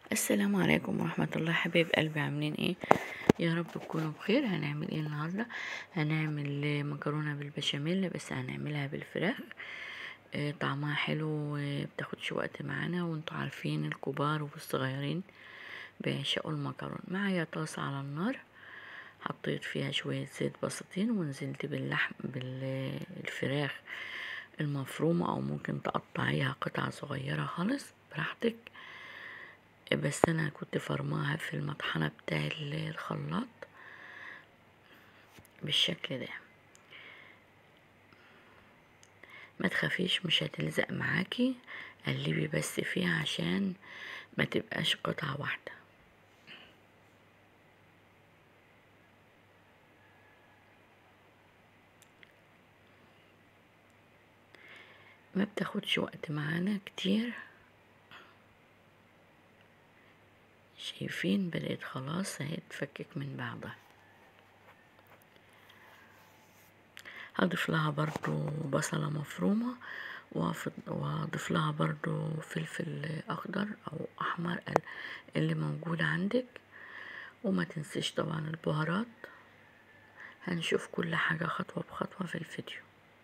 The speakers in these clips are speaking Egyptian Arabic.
السلام عليكم ورحمة الله حبايب قلبي عاملين ايه يا رب تكونوا بخير هنعمل ايه النهاردة هنعمل مكرونة بالبشاميل بس هنعملها بالفراخ آه، طعمها حلو وبتاخدش وقت معانا وانتوا عارفين الكبار والصغيرين بيعشقوا المكرونة معايا طاسة على النار حطيت فيها شوية زيت بسيطين ونزلت باللحم بالفراخ المفرومة او ممكن تقطعيها قطع صغيرة خالص براحتك بس انا كنت فرماها في المطحنة بتاع الخلاط بالشكل ده ما تخافيش مش هتلزق معاكي قلبي بس فيها عشان ما تبقاش قطعة واحدة ما بتاخدش وقت معانا كتير شايفين بدأت خلاص اهي تفكك من بعضها هضيف لها برضو بصلة مفرومة واضيف لها برضو فلفل اخضر او احمر اللي موجود عندك وما تنسيش طبعا البهارات هنشوف كل حاجة خطوة بخطوة في الفيديو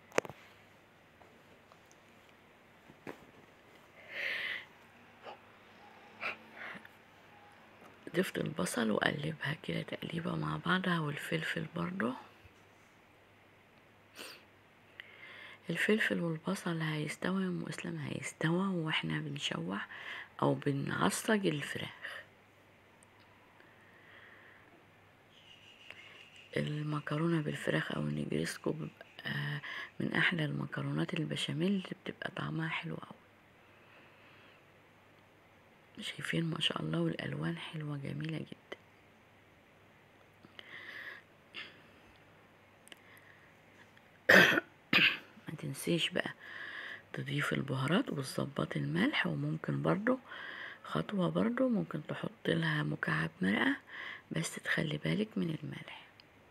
ضفت البصل وقلبها كده تقليبة مع بعضها والفلفل برضو الفلفل والبصل هيستوي ومسلم هيستوى واحنا بنشوح او بنعصج الفراخ المكرونة بالفراخ او النجريسكو بيبقى من احلى المكرونات البشاميل اللي بتبقى طعمها حلو اوي شايفين ما شاء الله والالوان حلوة جميلة جدا ما تنسيش بقى تضيف البهارات وتظبط الملح وممكن برضو خطوة برضو ممكن تحط لها مكعب مرقة بس تخلي بالك من الملح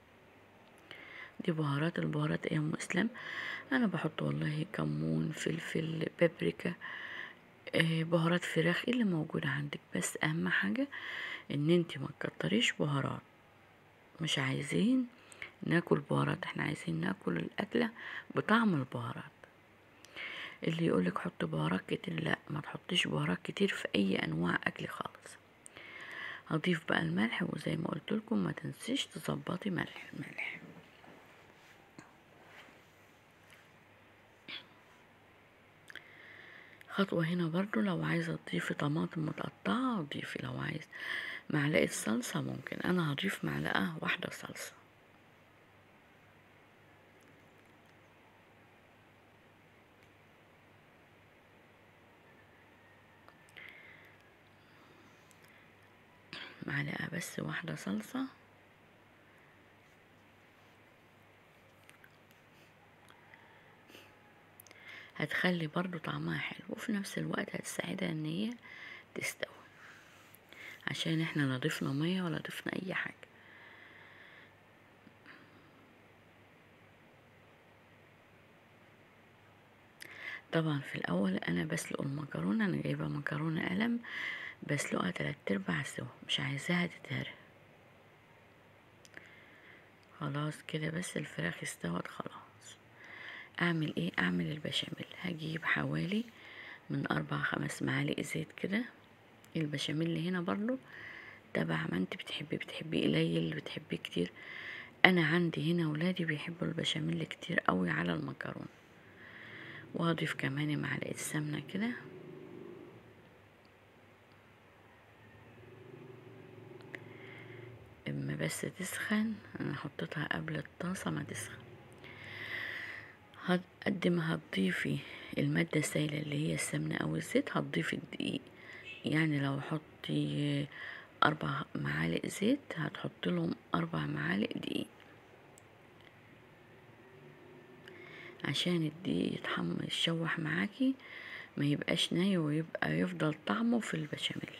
دي بهارات البهارات ايه يا ام اسلام انا بحط والله كمون فلفل بابريكا آه، بهارات فراخ اللي موجودة عندك بس اهم حاجة ان انت ما تكتريش بهارات مش عايزين ناكل بهارات احنا عايزين ناكل الاكلة بطعم البهارات اللي يقولك حط بهارات كتير لا ما تحطيش بهارات كتير في اي انواع اكل خالص هضيف بقى الملح وزي ما قلت لكم ما تنسيش تظبطي ملح ملح خطوة هنا برضو لو عايزة تضيفي طماطم متقطعة ضيفي لو عايز معلقة صلصة ممكن انا هضيف معلقة واحدة صلصة معلقة بس واحدة صلصة هتخلي برضو طعمها حلو وفي نفس الوقت هتساعدها ان هي تستوي عشان احنا لا ضفنا مية ولا ضفنا اي حاجة طبعا في الاول انا بسلق المكرونة انا جايبة مكرونة قلم بسلقها تلات ارباع سوا مش عايزاها تتهرى خلاص كده بس الفراخ استوت خلاص اعمل ايه اعمل البشاميل هجيب حوالي من اربع خمس معالق زيت كده البشاميل هنا برضو تبع ما انت بتحبي بتحبي قليل بتحبي كتير انا عندي هنا ولادي بيحبوا البشاميل كتير قوي على المكرونه واضيف كمان معلقه سمنه كده اما بس تسخن انا حطيتها قبل الطاسه ما تسخن قد ما هتضيفي المادة السائلة اللي هي السمنة أو الزيت هتضيفي الدقيق يعني لو حطي أربع معالق زيت هتحط لهم أربع معالق دقيق عشان الدقيق يتحمر يتشوح معاكي ما يبقاش ناي ويبقى يفضل طعمه في البشاميل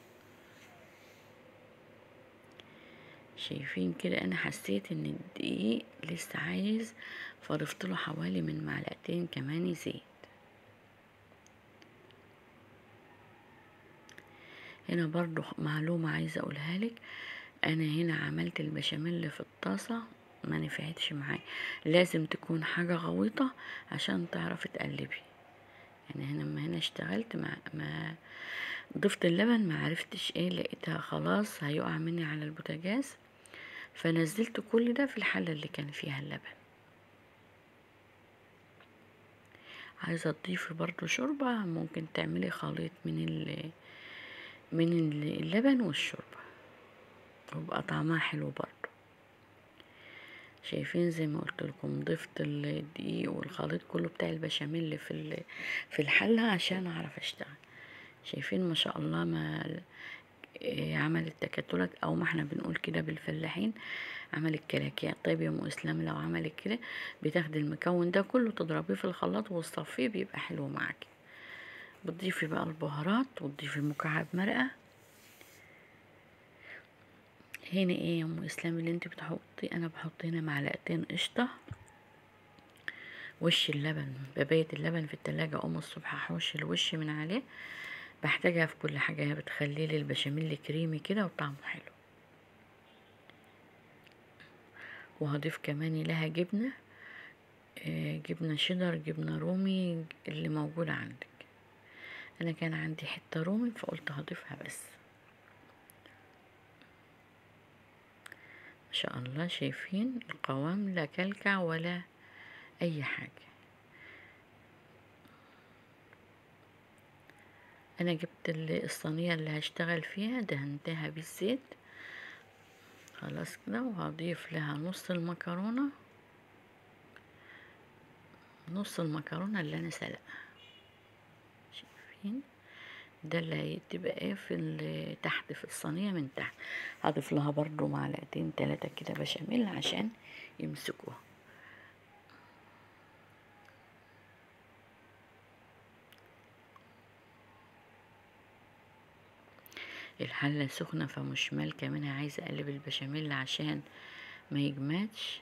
شايفين كده انا حسيت ان الدقيق لسه عايز فضفت له حوالي من معلقتين كمان زيت هنا برضو معلومة عايزة اقولها لك انا هنا عملت البشاميل في الطاسة ما نفعتش معايا لازم تكون حاجة غويطة عشان تعرفي تقلبي يعني هنا لما هنا اشتغلت ما, ما ضفت اللبن ما عرفتش ايه لقيتها خلاص هيقع مني على البوتاجاز فنزلت كل ده في الحلة اللي كان فيها اللبن عايزة تضيفي برضو شوربة ممكن تعملي خليط من ال من اللبن والشوربة ويبقى طعمها حلو برضو شايفين زي ما قلت لكم ضفت الدقيق والخليط كله بتاع البشاميل في في الحله عشان اعرف اشتغل شايفين ما شاء الله ما عملت تكتلات او ما احنا بنقول كده بالفلاحين عملت كلاكيع طيب يا ام اسلام لو عملت كده بتاخدي المكون ده كله تضربيه في الخلاط وتصفيه بيبقى حلو معاكي بتضيفي بقى البهارات وتضيفي مكعب مرقه هنا ايه يا ام اسلام اللي انت بتحطي انا بحط هنا معلقتين قشطه وش اللبن ببيت اللبن في التلاجة اقوم الصبح احوش الوش من عليه بحتاجها في كل حاجه هي بتخلي لي البشاميل كريمي كده وطعمه حلو وهضيف كمان لها جبنه آه جبنه شيدر جبنه رومي اللي موجوده عندك انا كان عندي حته رومي فقلت هضيفها بس ما شاء الله شايفين القوام لا كلكع ولا اي حاجة انا جبت الصينية اللي هشتغل فيها دهنتها بالزيت خلاص كده وهضيف لها نص المكرونة نص المكرونة اللي انا سلقها شايفين ده اللي تبقى ايه في تحت في الصينية من تحت هضيف لها برضو معلقتين تلاتة كده بشاميل عشان يمسكوها الحلة سخنة فمش مالكة منها عايزة اقلب البشاميل عشان ما يجمدش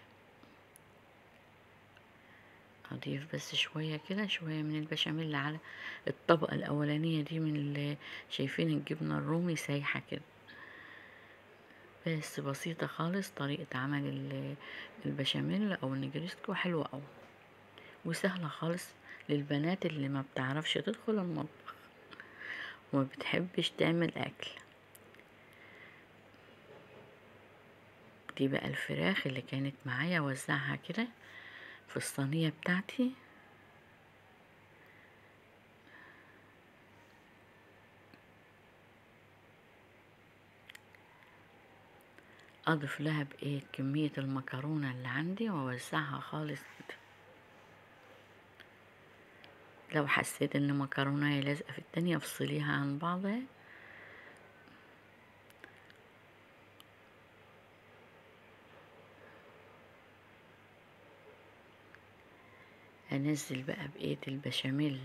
اضيف بس شوية كده شوية من البشاميل على الطبقة الاولانية دي من اللي شايفين الجبنة الرومي سايحة كده بس بسيطة خالص طريقة عمل البشاميل او النجريسكو حلوة اوي وسهلة خالص للبنات اللي ما بتعرفش تدخل المطبخ وما بتحبش تعمل اكل دي بقى الفراخ اللي كانت معايا وزعها كده في الصينية بتاعتي اضيف لها بايه كمية المكرونة اللي عندي واوزعها خالص كده لو حسيت ان مكرونة لازقة في التانية افصليها عن بعضها انزل بقى بقية البشاميل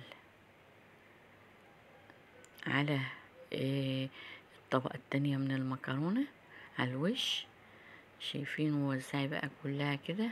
على إيه الطبقة التانية من المكرونة على الوش شايفين ووزعي بقى كلها كده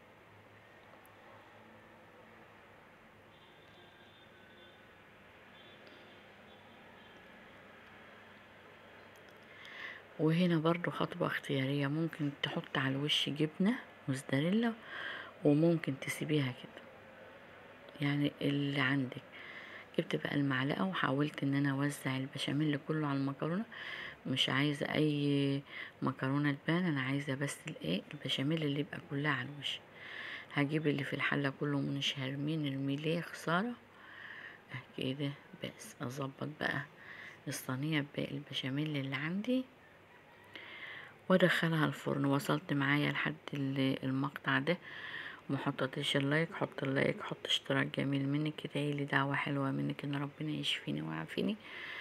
وهنا برضو خطوة اختيارية ممكن تحط على الوش جبنة موزاريلا وممكن تسيبيها كده يعني اللي عندك جبت بقى المعلقة وحاولت ان انا اوزع البشاميل كله على المكرونة مش عايزة اي مكرونة تبان انا عايزة بس الايه البشاميل اللي يبقى كلها على الوش هجيب اللي في الحلة كله مش هرمين الميليه خسارة كده بس اظبط بقى الصينية بباقي البشاميل اللي عندي وادخلها الفرن وصلت معايا لحد المقطع ده محطتش اللايك حط اللايك حط اشتراك جميل منك ادعيلي دعوة حلوة منك ان ربنا يشفيني ويعافيني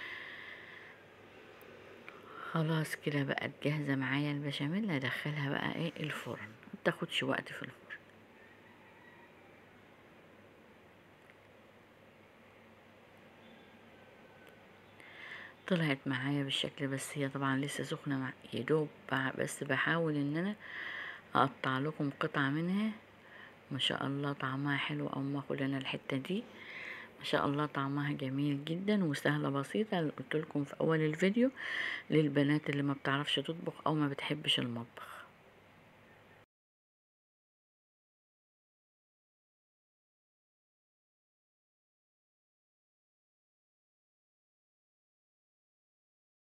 خلاص كده بقت جاهزة معايا البشاميل هدخلها بقى ايه الفرن متاخدش وقت في الفرن طلعت معايا بالشكل بس هي طبعا لسه سخنة مع يدوب بس بحاول ان انا اقطع لكم قطعة منها ما شاء الله طعمها حلو او ما اخد انا الحتة دي ما شاء الله طعمها جميل جدا وسهلة بسيطة اللي قلت لكم في اول الفيديو للبنات اللي ما بتعرفش تطبخ او ما بتحبش المطبخ